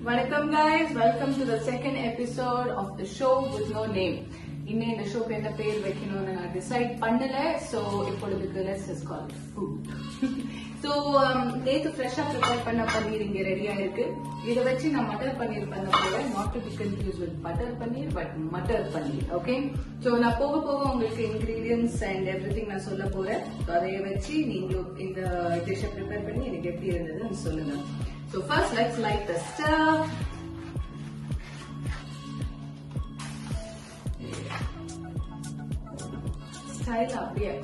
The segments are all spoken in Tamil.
வணக்கம் guys welcome to the second episode of the show with no name இன்னும் இந்த ஷோக்கு என்ன பேர் வைக்கணும்னு நான் டிசைட் பண்ணல சோ இப்பொழுதுக்கு let's is call food so நேற்று ஃப்ரெஷ்ஷாக ப்ரிப்பேர் பண்ண பன்னீர் இங்கே ரெடியாக இருக்கு இதை வச்சு நான் மட்டர் பன்னீர் பண்ண போறேன் not to be confuse with butter paneer but matar paneer okay so நான் போக போக உங்களுக்கு இன்கிரீடியன்ஸ் அண்ட் எவ்ரி நான் சொல்ல போறேன் So, அதை வச்சு நீங்க இந்த டிஷ்ஷை ப்ரிப்பேர் பண்ணி எனக்கு எப்படி இருந்ததுன்னு சொல்லுங்க so first let's light the stove style அப்படியே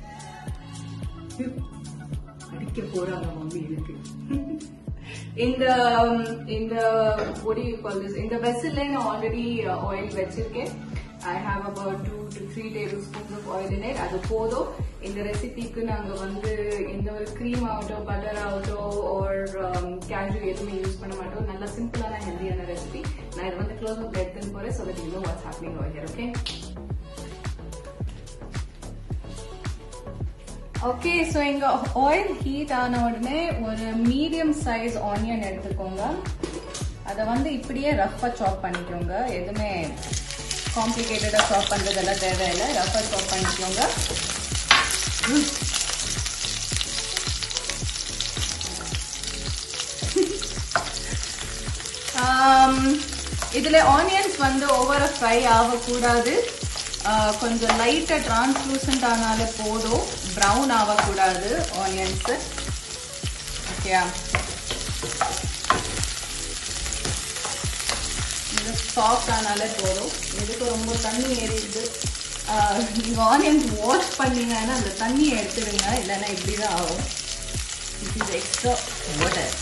அடிக்க போறாங்க மம்மி இருக்கு இந்த இந்த what do you call this இந்த வெசல்ல நான் ஆல்ரெடி ஆயில் வச்சிருக்கேன் I have about two to three table spoons of oil in அது போதும் இந்த ரெசிபிக்கு நாங்க வந்து எந்த ஒரு க்ரீம் ஆகட்டும் பட்டர் ஆகட்டும் ஒரு கேஷ்யூ எதுவுமே யூஸ் பண்ண மாட்டோம் நல்ல சிம்பிளான ஹெல்தியான ரெசிபி நான் இதை வந்து க்ளோஸ் அப் எடுத்துன்னு போறேன் so that you know what's happening over okay okay so எங்க ஆயில் ஹீட் ஆன உடனே ஒரு மீடியம் சைஸ் ஆனியன் எடுத்துக்கோங்க அதை வந்து இப்படியே ரஃபா சாப் பண்ணிக்கோங்க எதுவுமே காம்ப்ளிகேட்டடா சாப் பண்றதெல்லாம் தேவையில்லை ரஃபா சாப் பண்ணிக்கோங்க ஆம், இதுல ஆனியன்ஸ் வந்து ஓவரா ஃப்ரை ஆகக்கூடாது ஆஹ், கொஞ்சம் லைட்டா டிரான்ஸ்லூசன்ட் ஆனாலே போதும் ப்ரௌன் ஆகக்கூடாது ஆனியன்ஸ் ஓகேயா இது சாஃப்ட் ஆனாலே போதும் இதுக்கு ரொம்ப தண்ணி ஏறிடுது ஆஹ், நீங்க ஆனியன்ஸ் வாஷ் பண்ணீங்கன்னா அந்த தண்ணியை எடுத்துடுங்க இல்லைன்னா இப்படிதான் ஆகும் இட் இஸ் எக்ஸ்ட்ரா வாட்டர்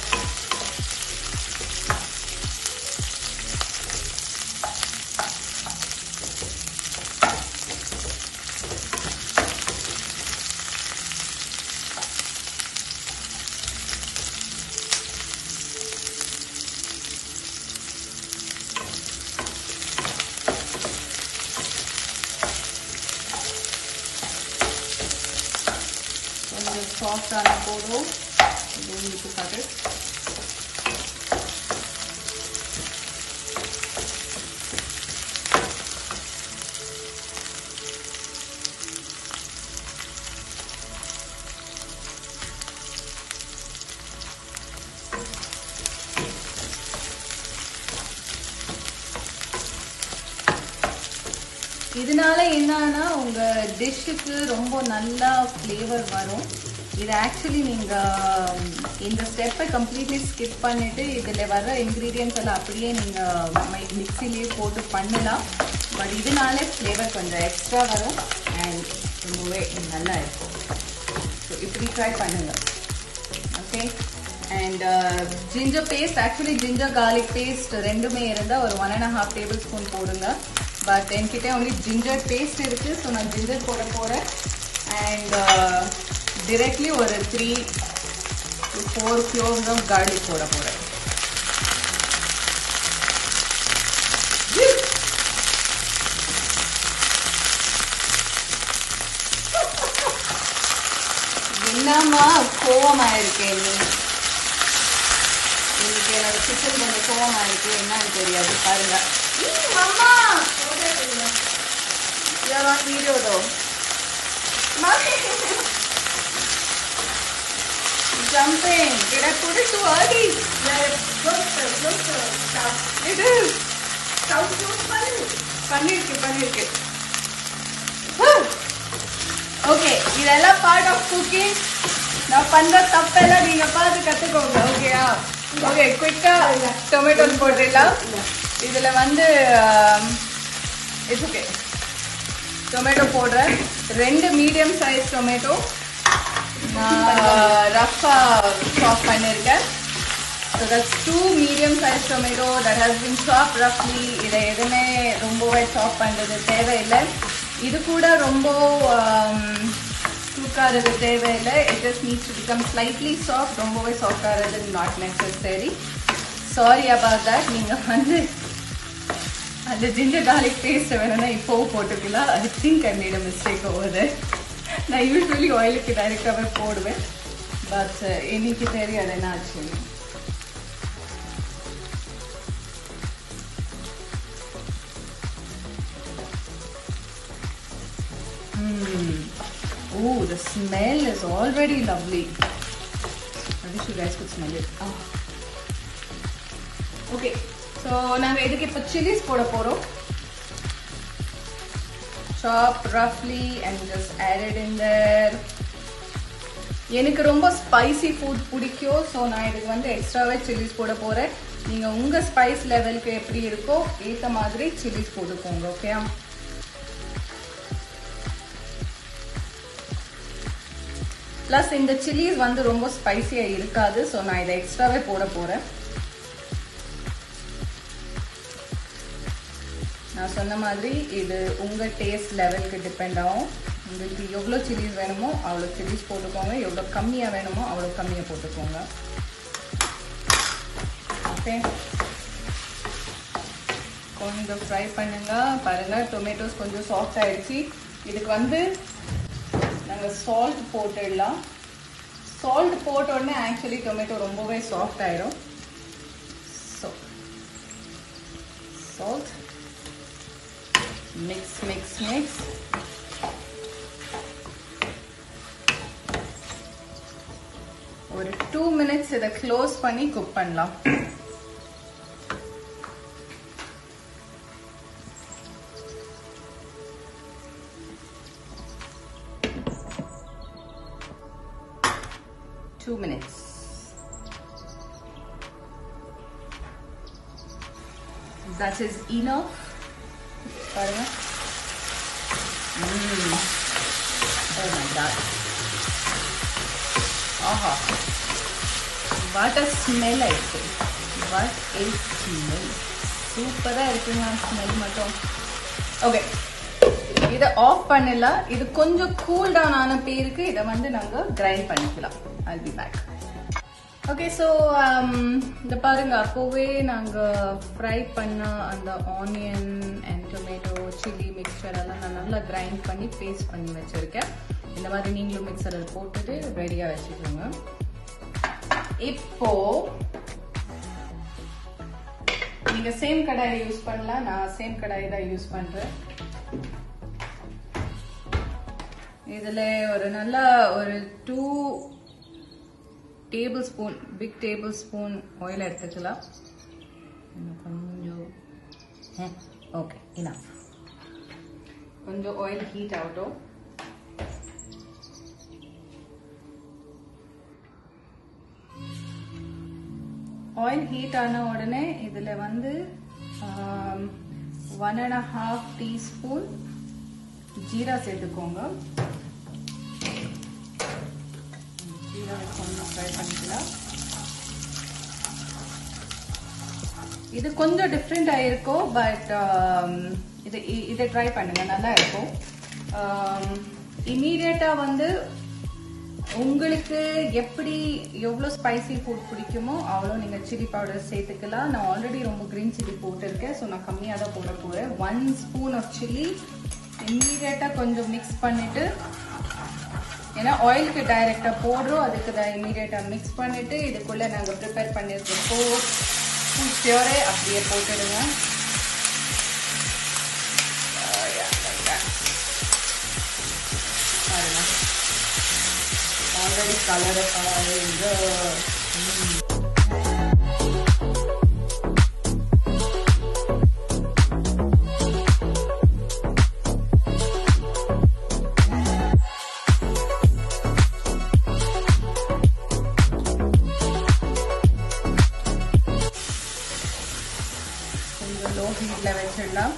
கொஞ்சம் சாஃப்டான போதும் இது உங்களுக்கு காட்டு இதனால என்னன்னா உங்க டிஷ்ஷுக்கு ரொம்ப நல்லா ஃப்ளேவர் வரும் இது ஆக்சுவலி நீங்க உம், இந்த ஸ்டெப்பை கம்ப்ளீட்லி ஸ்கிப் பண்ணிட்டு இதுல வர இன்க்ரீடியன்ஸ் எல்லாம் அப்படியே நீங்க மிக்சிலேயே போட்டு பண்ணலாம் பட் இதனால ஃப்ளேவர் கொஞ்சம் எக்ஸ்ட்ரா வரும் அண்ட் ரொம்பவே நல்லா இருக்கும் ஸோ இப்படி ட்ரை பண்ணுங்க okay and ginger paste actually ginger garlic paste ரெண்டுமே இருந்தால் ஒரு one and half table spoon போடுங்க பட் என்கிட்ட ஒன்லி ஜிஞ்சர் பேஸ்ட் இருக்கு ஸோ நான் ஜிஞ்சர் போட போகிறேன் அண்ட் டிரெக்ட்லி ஒரு three to four cloves of garlic போட போகிறேன் என்னம்மா கோவமாயிருக்கேன் நீ இன்னைக்கு என்னோட கிச்சன் கொஞ்சம் கோவமாயிருக்கு என்னன்னு தெரியாது பாருங்க அம்மா யார் ஆன் வீடியோ தோ Jumping. Did I put it too early? It is. பண்ணிருக்கு பண்ணிருக்கு ஓகே இதெல்லாம் பார்ட் ஆஃப் குக்கிங் நான் பண்ற தப்பெல்லாம் நீங்க பார்த்து கத்துக்கோங்க ஓகேயா ஓகே குயிக்கா டொமேட்டோஸ் போட்டுடலாம் இதுல வந்து இட்ஸ் ஓகே டொமேட்டோ போடுறேன் ரெண்டு மீடியம் சைஸ் டொமேட்டோ நான் ரஃபா சாப் பண்ணியிருக்கேன் so that's two medium size tomato that has been chop ரஃப்லி இதை எதுவுமே ரொம்பவே சாப் பண்ணுறது தேவையில்லை இது கூட ரொம்ப தூக்காறது தேவையில்லை it just needs to become slightly soft ரொம்பவே சாஃப்ட் ஆகிறது not necessary sorry about that நீங்கள் வந்து அந்த ஜிஞ்சர் garlic பேஸ்ட்டை வேணும்னா இப்போவும் போட்டுக்கலாம் I think I made a mistake over நான் யூஸ்வலி ஆயிலுக்கு டைரெக்டாகவே போடுவேன் பட் இன்னைக்கு தெரியாது என்ன ஆச்சு Ooh, the smell is already lovely. I wish you guys could smell it. Oh. Okay, so நாங்க இதுக்கு இப்போ chilies போட போறோம். Chop roughly and just add it in there. எனக்கு ரொம்ப ஸ்பைசி ஃபுட் பிடிக்கும் ஸோ நான் இதுக்கு வந்து எக்ஸ்ட்ராவே சில்லிஸ் போட போகிறேன் நீங்கள் உங்கள் ஸ்பைஸ் லெவலுக்கு எப்படி இருக்கோ ஏற்ற மாதிரி சில்லிஸ் போட்டுக்கோங்க ஓகே ப்ளஸ் இந்த சில்லிஸ் வந்து ரொம்ப ஸ்பைசியாக இருக்காது ஸோ நான் இதை எக்ஸ்ட்ராவே போட போகிறேன் நான் சொன்ன மாதிரி இது உங்கள் டேஸ்ட் லெவலுக்கு டிபெண்ட் ஆகும் உங்களுக்கு எவ்வளோ சில்லிஸ் வேணுமோ அவ்வளோ சில்லிஸ் போட்டுக்கோங்க எவ்வளோ கம்மியாக வேணுமோ அவ்வளோ கம்மியாக போட்டுக்கோங்க ஓகே கொஞ்சம் ஃப்ரை பண்ணுங்க பாருங்க டொமேட்டோஸ் கொஞ்சம் சாஃப்ட் ஆயிடுச்சு இதுக்கு வந்து நாங்கள் சால்ட் போட்டுடலாம் சால்ட் போட்ட உடனே ஆக்சுவலி டொமேட்டோ ரொம்பவே சாஃப்ட் ஆயிடும் so salt mix mix mix ஒரு டூ மினிட்ஸ் இதை க்ளோஸ் பண்ணி குக் பண்ணலாம் two minutes that is enough பாருங்க ம் oh my god ஆஹா வாட் அ ஸ்மெல் ஆயிடுச்சு வாட் இஸ் ஸ்மெல் சூப்பராக இருக்குங்க ஸ்மெல் மட்டும் ஓகே இதை ஆஃப் பண்ணலாம் இது கொஞ்சம் கூல் டவுன் ஆன பேருக்கு இதை வந்து நாங்கள் கிரைண்ட் பண்ணிக்கலாம் I'll be back okay so இந்த பாருங்க அப்போவே நாங்கள் ஃப்ரை பண்ண அந்த onion and tomato chilli mixture எல்லாம் நான் நல்லா கிரைண்ட் பண்ணி பேஸ்ட் பண்ணி வச்சுருக்கேன் இந்த மாதிரி நீங்களும் மிக்சரில் போட்டுட்டு ரெடியாக வச்சுக்கோங்க இப்போ நீங்க சேம் கடாயை யூஸ் பண்ணலாம் நான் சேம் கடாயை தான் யூஸ் பண்றேன் இதுல ஒரு நல்ல ஒரு two table spoon big table spoon oil எடுத்துக்கலாம் இன்னும் கொஞ்சம் ஓகே இனஃப் கொஞ்சம் ஆயில் ஹீட் ஆகட்டும் ஆயில் ஹீட் ஆன உடனே இதில் வந்து ஒன் அண்ட் ஹாஃப் டீஸ்பூன் ஜீரா சேர்த்துக்கோங்க ஜீரா கொஞ்சம் ஃப்ரை பண்ணிக்கலாம் இது கொஞ்சம் டிஃப்ரெண்ட் ஆயிருக்கும் பட் இது இதை ட்ரை பண்ணுங்க நல்லா இருக்கும் இமீடியட்டா வந்து உங்களுக்கு எப்படி எவ்வளோ ஸ்பைசி ஃபுட் பிடிக்குமோ அவ்வளோ நீங்கள் சில்லி பவுடர் சேர்த்துக்கலாம் நான் ஆல்ரெடி ரொம்ப க்ரீன் சில்லி போட்டிருக்கேன் ஸோ நான் கம்மியாக தான் போட போகிறேன் ஒன் ஸ்பூன் ஆஃப் சில்லி இம்மீடியட்டாக கொஞ்சம் மிக்ஸ் பண்ணிவிட்டு ஏன்னா ஆயிலுக்கு டைரெக்டாக போடுறோம் அதுக்கு தான் இம்மீடியட்டாக மிக்ஸ் பண்ணிவிட்டு இதுக்குள்ளே நாங்கள் ப்ரிப்பேர் பண்ணியிருக்க சோப் பியூரே அப்படியே போட்டுடுங்க பாருங்க already colored கொஞ்சம் லோ ஹீட்ல வச்சிடலாம்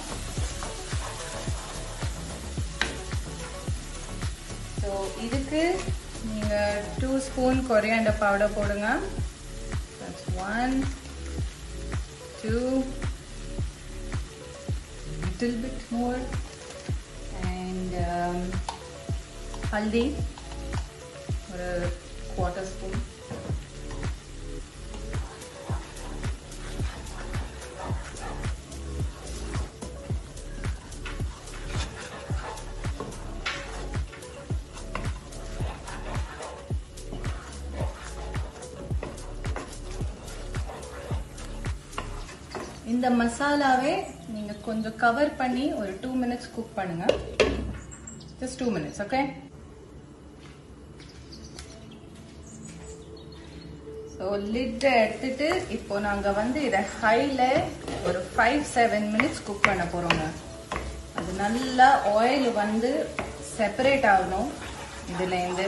ஸோ இதுக்கு நீங்கள் டூ ஸ்பூன் கொரியாண்டர் பவுடர் போடுங்க that's one two little bit more and ஹல்தி ஒரு குவார்ட்டர் ஸ்பூன் இந்த மசாலாவே நீங்க கொஞ்சம் கவர் பண்ணி ஒரு டூ மினிட்ஸ் குக் பண்ணுங்க just two minutes okay so lid எடுத்துட்டு இப்போ நாங்க வந்து இதை ஹைல ஒரு ஃபைவ் செவன் மினிட்ஸ் குக் பண்ண போறோங்க அது நல்லா ஆயில் வந்து செப்பரேட் ஆகணும் இதுல இருந்து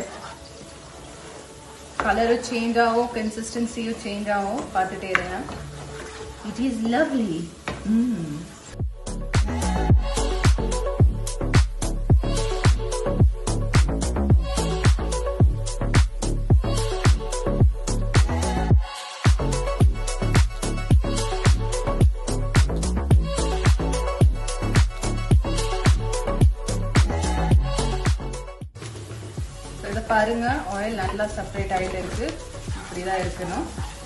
கலரும் சேஞ்ச் ஆகும் கன்சிஸ்டன்சியும் சேஞ்ச் ஆகும் பார்த்துட்டே இருங்க இட் இஸ் லவ்லி ம் இதை பாருங்க ஆயில் நல்லா செப்பரேட் ஆயிட்டு இருக்கு இப்படிதான் இருக்கணும்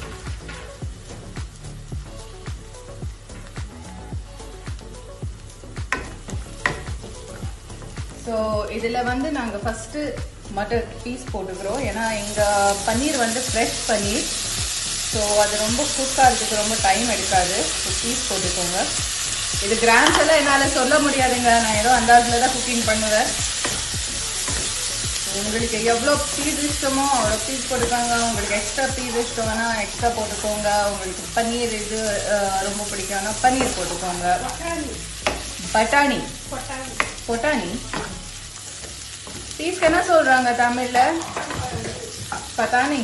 ஸோ இதில் வந்து நாங்கள் ஃபஸ்ட்டு மட்டர் பீஸ் போட்டுக்கிறோம் ஏன்னா எங்கள் பன்னீர் வந்து ஃப்ரெஷ் பன்னீர் ஸோ அது ரொம்ப குக் ஆகிறதுக்கு ரொம்ப டைம் எடுக்காது ஸோ பீஸ் போட்டுக்கோங்க இது கிராம்ஸ் எல்லாம் என்னால் சொல்ல முடியாதுங்க நான் ஏதோ அந்தாஜில் தான் குக்கிங் பண்ணுவேன் உங்களுக்கு எவ்வளோ பீஸ் இஷ்டமோ அவ்வளோ பீஸ் போட்டுக்கோங்க உங்களுக்கு எக்ஸ்ட்ரா பீஸ் இஷ்டம்னா எக்ஸ்ட்ரா போட்டுக்கோங்க உங்களுக்கு பன்னீர் இது அஹ், ரொம்ப பிடிக்கும்னா பன்னீர் போட்டுக்கோங்க பட்டாணி பொட்டாணி பீஸ்க்கு என்ன சொல்றாங்க தமிழ்ல பட்டாணி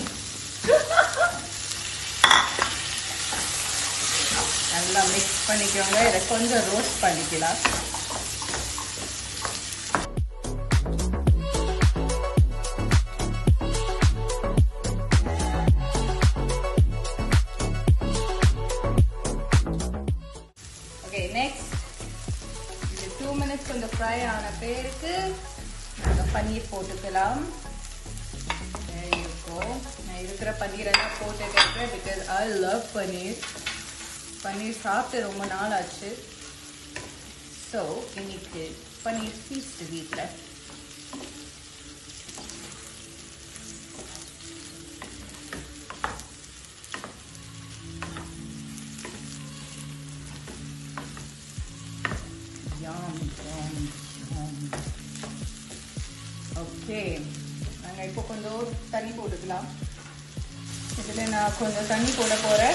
நல்லா மிக்ஸ் பண்ணிக்கோங்க இதை கொஞ்சம் ரோஸ்ட் பண்ணிக்கலாம் ஓகே நெக்ஸ்ட் இது டூ மினிட்ஸ் கொஞ்சம் ஃப்ரை ஆன பேருக்கு நாங்கள் பன்னீர் போட்டுக்கலாம் There you go. நான் இருக்கிற பன்னீரெல்லாம் போட்டுட்டு இருக்கேன் பிகாஸ் ஐ லவ் பன்னீர் பன்னீர் சாப்பிட்டு ரொம்ப நாள் ஆச்சு ஸோ இன்னைக்கு பன்னீர் ஃபீஸ்ட் வீட்டில் Yum, yum, yum. ஓகே நாங்கள் இப்போ கொஞ்சம் தண்ணி போட்டுக்கலாம் இதில் நான் கொஞ்சம் தண்ணி போட போகிறேன்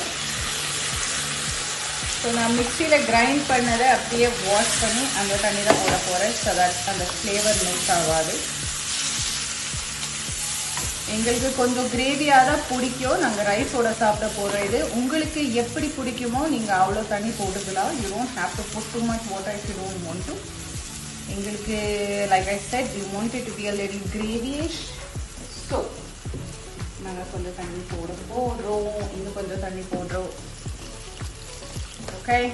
ஸோ நான் மிக்சியில் கிரைண்ட் பண்ணதை அப்படியே வாஷ் பண்ணி அந்த தண்ணி தான் போட போகிறேன் ஸோ தட் அந்த ஃப்ளேவர் மிக்ஸ் ஆகாது எங்களுக்கு கொஞ்சம் கிரேவியாக தான் பிடிக்கும் நாங்கள் ரைஸோட சாப்பிட போகிற இது உங்களுக்கு எப்படி பிடிக்குமோ நீங்கள் அவ்வளோ தண்ணி போட்டுக்கலாம் you don't have to put too much water if you don't want to எங்களுக்கு like I said we want to be a little gravyish so நாங்கள் கொஞ்சம் தண்ணி போட போடுறோம் இன்னும் கொஞ்சம் தண்ணி போடுறோம் ஓகே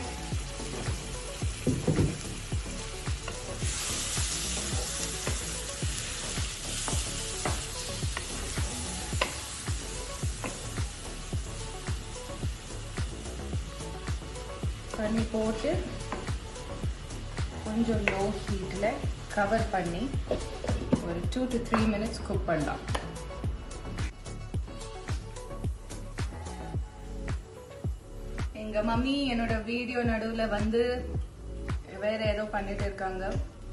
தண்ணி போட்டு கொஞ்சம் லோ ஹீட்டில் கவர் பண்ணி ஒரு two to three minutes cook பண்ணலாம் எங்க மம்மி என்னோட வீடியோ நடுவுல வந்து வேற ஏதோ பண்ணிட்டு இருக்காங்க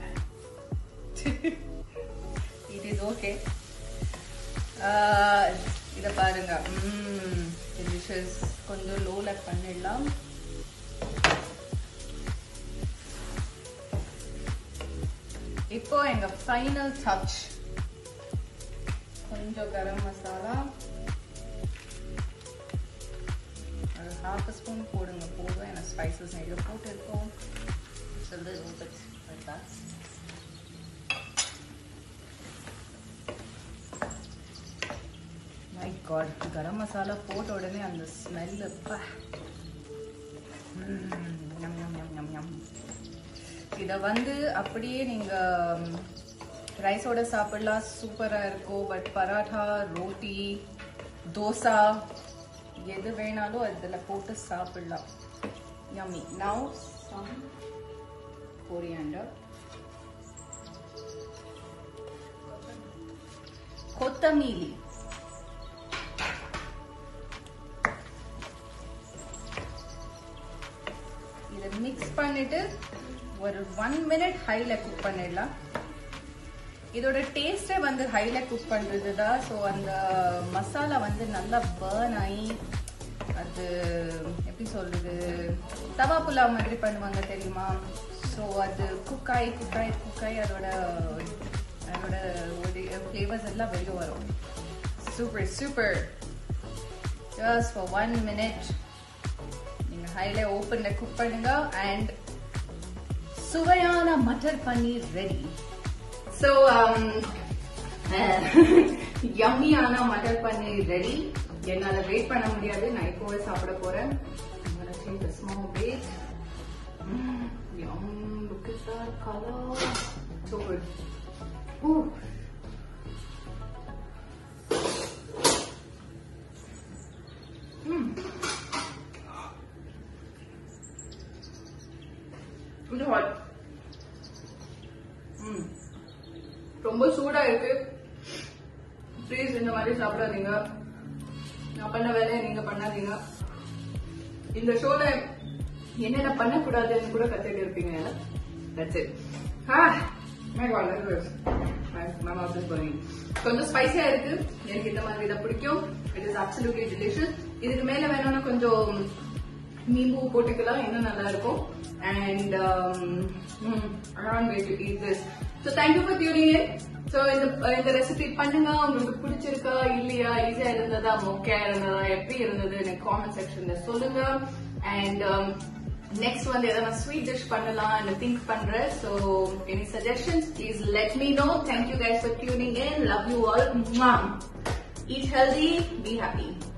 இட் இஸ் ஓகே இத பாருங்க டெலிஷியஸ் கொஞ்சம் லோல பண்ணிடலாம் இப்போ எங்க ஃபைனல் டச் கொஞ்சம் கரம் மசாலா ஒரு ஹாஃப் ஸ்பூன் போடுங்க போதும் ஏன்னா ஸ்பைசஸ் நிறைய போட்டிருக்கோம் So a little bit like that. My god garam masala போட்ட உடனே அந்த ஸ்மெல்லு இதை வந்து அப்படியே நீங்கள் ரைஸோட சாப்பிடலாம் சூப்பராக இருக்கும் பட் பராட்டா ரோட்டி தோசா எது வேணாலும் அதில் போட்டு சாப்பிடலாம் yummy now some coriander கொத்தமல்லி இதை மிக்ஸ் பண்ணிட்டு ஒரு ஒன் மினிட் ஹைல குக் பண்ணிடலாம் இதோட டேஸ்டே வந்து ஹைல குக் பண்றது தான் ஸோ அந்த மசாலா வந்து நல்லா பேர்ன் ஆகி அது எப்படி சொல்றது தவா புலாவ் மாதிரி பண்ணுவாங்க தெரியுமா ஸோ அது குக்காய் குக்காய் குக்காய் அதோட அதோட ஒரு ஃப்ளேவர்ஸ் எல்லாம் வெளியே வரும் super super just for one minute நீங்க ஹைல ஓப்பன்ல குக் பண்ணுங்க அண்ட் சுவையான மட்டர் பன்னீர் ரெடி ஸோ யம்மியான மட்டர் பன்னீர் ரெடி என்னால வெயிட் பண்ண முடியாது நான் இப்போவே சாப்பிட போறேன் I'm gonna take a small bit. Mm, yum, look at that color. So good. Ooh. Mm. இது hot. ம் ரொம்ப சூடா இருக்கு ப்ளீஸ் இந்த மாதிரி சாப்பிடாதீங்க நான் பண்ண வேலையை நீங்க பண்ணாதீங்க இந்த ஷோல என்னென்ன பண்ணக்கூடாதுன்னு கூட கத்துட்டு இருப்பீங்க that's it ah my god let's my mouth is burning கொஞ்சம் ஸ்பைசியா இருக்கு எனக்கு இந்த மாதிரி இதை பிடிக்கும் இட் இஸ் அப்சல்யூட்லி டெலிஷியஸ் இதுக்கு மேல வேணும்னா கொஞ்சம் நீம்பு போட்டுக்கலாம் இன்னும் நல்லா இருக்கும் and wait to eat this so thank you for tuning in so இந்த இந்த ரெசிபி பண்ணுங்க உங்களுக்கு பிடிச்சிருக்கா இல்லையா ஈஸியா இருந்ததா மொக்கையா இருந்ததா எப்படி இருந்தது எனக்கு காமெண்ட் செக்ஷன்ல சொல்லுங்க அண்ட் நெக்ஸ்ட் வந்து எதனா ஸ்வீட் டிஷ் பண்ணலாம் திங்க் பண்றேன் so any suggestions please let me know thank you guys for tuning in love you all eat healthy be happy